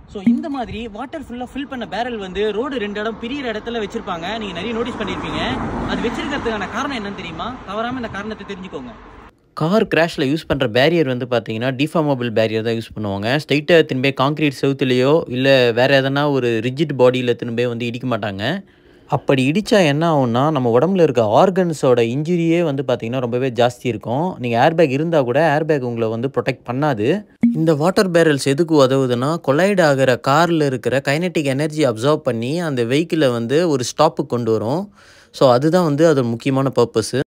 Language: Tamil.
ஸோ இந்த மாதிரி வாட்டர் ஃபுல்லாக ஃபில் பண்ண பேரல் வந்து ரோடு ரெண்டு இடம் பிரியிற இடத்துல வச்சிருப்பாங்க நீங்கள் நிறைய நோட்டீஸ் பண்ணியிருப்பீங்க அது வச்சிருக்கிறதுக்கான காரணம் என்னன்னு தெரியுமா தவறாமல் இந்த காரணத்தை தெரிஞ்சுக்கோங்க கார் கிராஷில் யூஸ் பண்ணுற பேரியர் வந்து பார்த்தீங்கன்னா டிஃபார்மபிள் பேரியர் தான் யூஸ் பண்ணுவாங்க ஸ்ட்ரைட்டாக திரும்ப காங்க்ரீட் செவுத்துலேயோ இல்லை வேறு எதனா ஒரு ரிஜிட் பாடியில் திரும்ப வந்து இடிக்க மாட்டாங்க அப்படி இடித்தா என்ன ஆகும்னா நம்ம உடம்புல இருக்க ஆர்கன்ஸோட இன்ஜுரியே வந்து பார்த்திங்கன்னா ரொம்பவே ஜாஸ்தி இருக்கும் நீங்கள் ஏர்பேக் இருந்தால் கூட ஏர்பேக் உங்களை வந்து ப்ரொடெக்ட் பண்ணாது இந்த வாட்டர் பேரல்ஸ் எதுக்கு உதவுதுன்னா கொலைட் ஆகிற காரில் இருக்கிற கைனட்டிக் எனர்ஜி அப்சர்வ் பண்ணி அந்த வெஹிக்கிளை வந்து ஒரு ஸ்டாப்புக்கு கொண்டு வரும் ஸோ அதுதான் வந்து அதோட முக்கியமான பர்பஸு